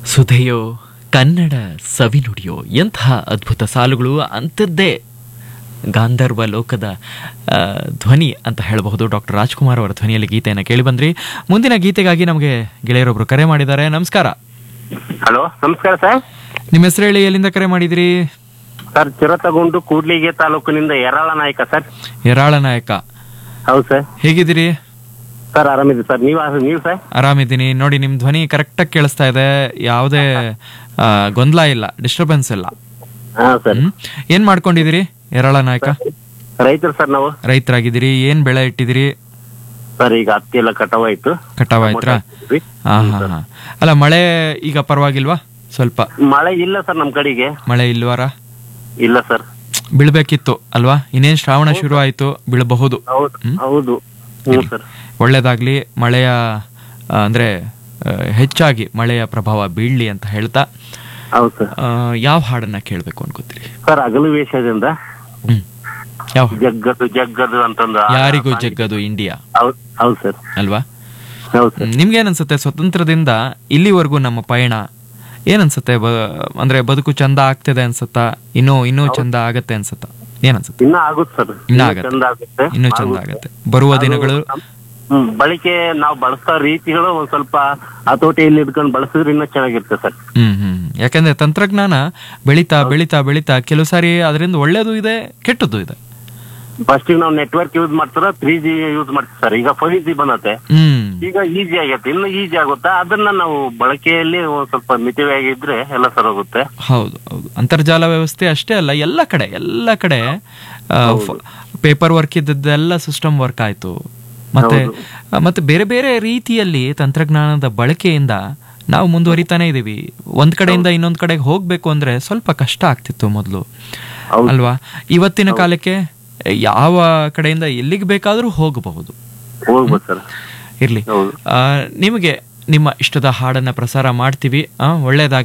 ಸುಧೆಯೋ ಕನ್ನಡ ಸವಿನುಡಿಯೋ ಎಂತಹ ಅದ್ಭುತ ಸಾಲುಗಳು ಅಂಥದ್ದೇ ಗಾಂಧರ್ವ ಲೋಕದ ಆ, ಧ್ವನಿ ಅಂತ ಹೇಳಬಹುದು ಡಾಕ್ಟರ್ ರಾಜ್ಕುಮಾರ್ ಅವರ ಧ್ವನಿಯಲ್ಲಿ ಗೀತೆಯನ್ನು ಕೇಳಿ ಬಂದ್ರಿ ಮುಂದಿನ ಗೀತೆಗಾಗಿ ನಮಗೆ ಗೆಳೆಯರೊಬ್ರು ಕರೆ ಮಾಡಿದ್ದಾರೆ ನಮಸ್ಕಾರ ಹಲೋ ನಮಸ್ಕಾರ ಸರ್ ನಿಮ್ಮ ಹೆಸರು ಹೇಳಿ ಎಲ್ಲಿಂದ ಕರೆ ಮಾಡಿದಿರಿ ಸರ್ ಚಿರತಗೊಂಡು ಕೂಡ್ಲಿಗೆ ತಾಲೂಕಿನಿಂದ ಯರಾಳ ನಾಯಕ ಸರ್ ಯರಾಳ ನಾಯಕ ಹೌದು ಸರ್ ಹೇಗಿದ್ದೀರಿ ಸರ್ ಆರಾಮಿದೆ ಸರ್ ನೀವು ನೀವು ಸರ್ ಆರಾಮಿದ್ದೀನಿ ನೋಡಿ ನಿಮ್ಮ ಧ್ವನಿ ಕರೆಕ್ಟಾಗಿ ಕೇಳಿಸ್ತಾ ಇದೆ ಯಾವುದೇ ಆ, ಗೊಂದಲ ಇಲ್ಲ ಡಿಸ್ಟರ್ಬೆನ್ಸ್ ಇಲ್ಲ ಹಾ ಸರ್ ಹ್ಮ್? ಏನ್ ಮಾಡ್ಕೊಂಡಿದ್ದೀರಿ ಯರಾಳ ನಾಯಕ ರೈತರು ಸರ್ ನಾವು ರೈತರಾಗಿದ್ದೀರಿ ಏನ್ ಬೆಳೆ ಇಟ್ಟಿದ್ದೀರಿ ಸರ್ ಈಗ ಹತ್ತಿ ಎಲ್ಲ ಕಟಾವಾಯ್ತು ಕಟಾವ್ ಆಯ್ತಾ ಹಾಕಿದ್ವಿ. ಹಾ ಹಾ ಹಾ ಅಲ್ಲ ಮಳೆ ಈಗ ಪರವಾಗಿಲ್ವಾ ಸ್ವಲ್ಪ ಮಳೆ ಇಲ್ಲ ಸರ್ ನಮ್ ಕಡೆಗೆ ಮಳೆ ಇಲ್ವಾರ ಇಲ್ಲ ಸರ್ ಬೀಳ್ಬೇಕಿತ್ತು ಅಲ್ವಾ ಇನ್ನೇನ್ ಶ್ರಾವಣ ಶುರು ಆಯ್ತು ಬೀಳಬಹುದು ಹೌದು ಹೌದು ಹ್ಞೂ ಸರ್ ಒಳ್ಳೇದಾಗ್ಲಿ ಮಳೆಯ ಆ, ಅಂದ್ರೆ ಆ, ಹೆಚ್ಚಾಗಿ ಮಳೆಯ ಪ್ರಭಾವ ಬೀಳ್ಲಿ ಅಂತ ಹೇಳ್ತಾ ಹೌದು ಸರ್ ಆ, ಯಾವ ಹಾಡನ್ನ ಕೇಳ್ಬೇಕು ಅನ್ಕೋತೀರಿ ಸರ್ ಹಗಲು ವೇಷದಿಂದ ಹ್ಮ್ ಯಾವ ಜಗ್ಗದು ಜಗ್ಗದು ಅಂತಂದು ಆ- ಯಾರಿಗೂ ಜಗ್ಗದು ಇಂಡಿಯಾ ಹೌದ್ ಹೌದು ಸರ್ ಅಲ್ವಾ ಹೌದು ಸರ್ ನಿಮ್ಗೇನನ್ಸುತ್ತೆ ಸ್ವತಂತ್ರದಿಂದ ಇಲ್ಲಿವರೆಗೂ ನಮ್ಮ ಪಯಣ ಏನನ್ಸುತ್ತೆ ಬ- ಅಂದ್ರೆ ಬದುಕು ಚಂದ ಆಗ್ತಿದೆ ಅನ್ಸುತ್ತಾ ಇನ್ನೂ ಇನ್ನೂ ಚಂದ ಆಗತ್ತೆ ಅನ್ಸುತ್ತಾ ಏನನ್ಸುತ್ತೆ ಇನ್ನ ಆಗುತ್ತೆ ಸರ್ ಇನ್ನ ಆಗತ್ತೆ. ಚಂದ ಆಗುತ್ತೆ ಇನ್ನೂ ಚಂದ ಆಗತ್ತೆ ಬರುವ ದಿನಗಳು ಹ್ಮ್, ಬಳಕೆ ನಾವು ಬಳಸೋ ರೀತಿಗಳು ಒಂದ್ ಸ್ವಲ್ಪ ಹತೋಟಿಯಲ್ಲಿ ಇಟ್ಕೊಂಡು ಬಳಸಿದ್ರೆ ಇನ್ನೂ ಚೆನ್ನಾಗಿರುತ್ತೆ ಸರ್ ಹ್ಮ್ ಹ್ಮ್ ಯಾಕಂದ್ರೆ ತಂತ್ರಜ್ಞಾನ ಬೆಳಿತಾ ಬೆಳಿತಾ ಬೆಳಿತಾ ಕೆಲವು ಸಾರಿ ಅದರಿಂದ ಒಳ್ಳೇದು ಇದೆ ಕೆಟ್ಟದ್ದು ಇದೆ ಫಸ್ಟ್ ನಾವು ನೆಟ್ವರ್ಕ್ ಯೂಸ್ ಮಾಡ್ತಾರ ತ್ರೀ ಜಿ ಯೂಸ್ ಮಾಡ್ತೀವಿ ಸರ್ ಈಗ ಫೈವ್ ಜಿ ಬಂದತೆ ಹ್ಮ್ ಈಗ ಈಸಿ ಆಗತ್ತೆ ಇನ್ನು ಈಸಿ ಆಗುತ್ತಾ ಅದನ್ನ ನಾವು ಬಳಕೆಯಲ್ಲಿ ಒಂದ್ ಸ್ವಲ್ಪ ಮಿತವಾಗಿದ್ರೆ ಎಲ್ಲ ಸರೋಗುತ್ತೆ ಹೌದು ಹೌದು ಅಂತರ್ಜಾಲ ವ್ಯವಸ್ಥೆ ಅಷ್ಟೇ ಅಲ್ಲ ಎಲ್ಲ ಕಡೆ ಎಲ್ಲ ಕಡೆ ಪೇಪರ್ ವರ್ಕ್ ಇದ್ದದ್ದೆಲ್ಲ ಸಿಸ್ಟಮ್ ವರ್ಕ್ ಆಯ್ತು ಮತ್ತೆ ಆ, ಮತ್ತೆ ಬೇರೆ ಬೇರೆ ರೀತಿಯಲ್ಲಿ ತಂತ್ರಜ್ಞಾನದ ಬಳಕೆಯಿಂದ ನಾವು ಮುಂದುವರಿತಾನೆ ಇದೀವಿ ಒಂದ್ ಕಡೆಯಿಂದ ಇನ್ನೊಂದ್ ಕಡೆಗೆ ಹೋಗ್ಬೇಕು ಅಂದ್ರೆ ಸ್ವಲ್ಪ ಕಷ್ಟ ಆಗ್ತಿತ್ತು ಮೊದಲು ಹೌದು. ಅಲ್ವಾ ಇವತ್ತಿನ ಕಾಲಕ್ಕೆ ಯಾವ ಕಡೆಯಿಂದ ಎಲ್ಲಿಗೆ ಬೇಕಾದ್ರೂ ಹೋಗಬಹುದು ಹೋಗ್ಬೋದು ಸರ್ ಇರ್ಲಿ ಹೌದು ಆ, ನಿಮಗೆ ನಿಮ್ಮ ಇಷ್ಟದ ಹಾಡನ್ನ ಪ್ರಸಾರ ಮಾಡ್ತೀವಿ ಆ, ಒಳ್ಳೇದಾಗ್ಲಿ